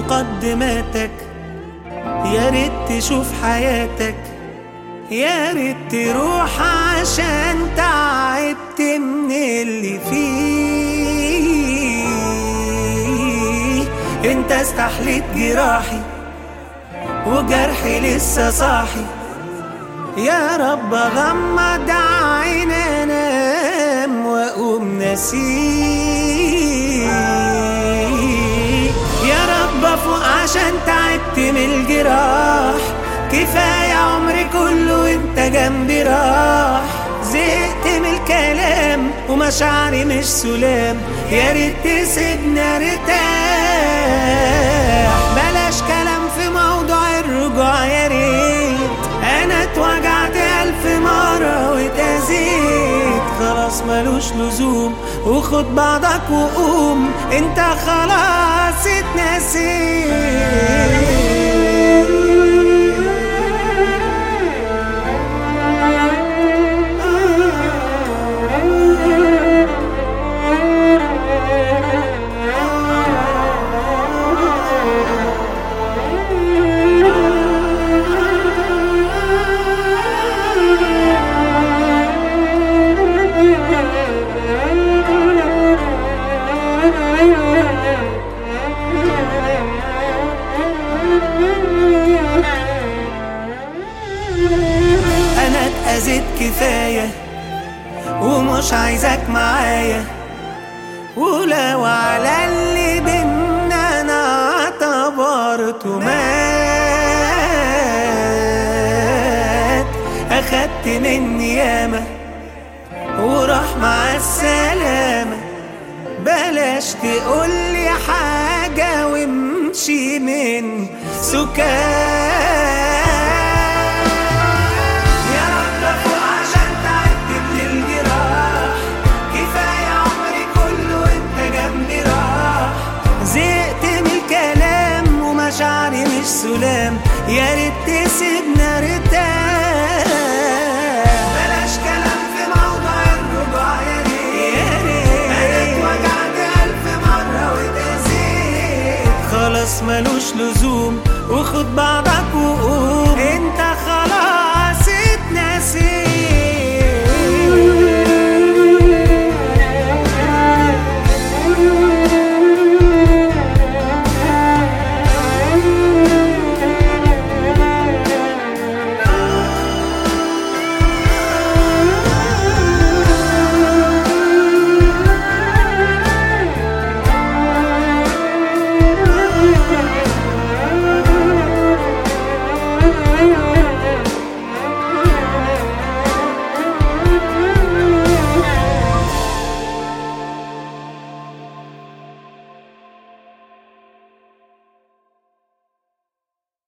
مقدماتك يا ريت تشوف حياتك يا ريت تروح عشان تعبت من اللي فيه انت استحليت جراحي وجرحي لسه صاحي يا رب غمض عين انام واقوم نسيك يا رب افوق عشان تعبت من الجراح كفاية عمري كله انت جنبي راح زهقت من الكلام ومشاعري مش سلام يا ريت تسيبني ارتاح بلاش كلام في موضوع الرجوع يا ريت انا اتوجعت الف مرة واتأذيت خلاص ملوش لزوم وخد بعضك وقوم انت خلاص اتنسيت انا اتأذيت كفاية ومش عايزك معايا ولو على اللي بينا انا اعتبرته مات اخدت مني ياما وراح مع السلامة بلاش تقولي حاجة وامشي من سكات يا رب افوق عشان تعبت من الجراح كفاية عمري كله انت جنبي راح زهقت من الكلام ومشاعري مش سلام يا ريت تسيبنا ارتاح بلاش كلام في موضوع الرجوع يا ريت انا اتوجعت الف مرة واتأذيت خلاص ملوش لزوم وخد بعضك وقوم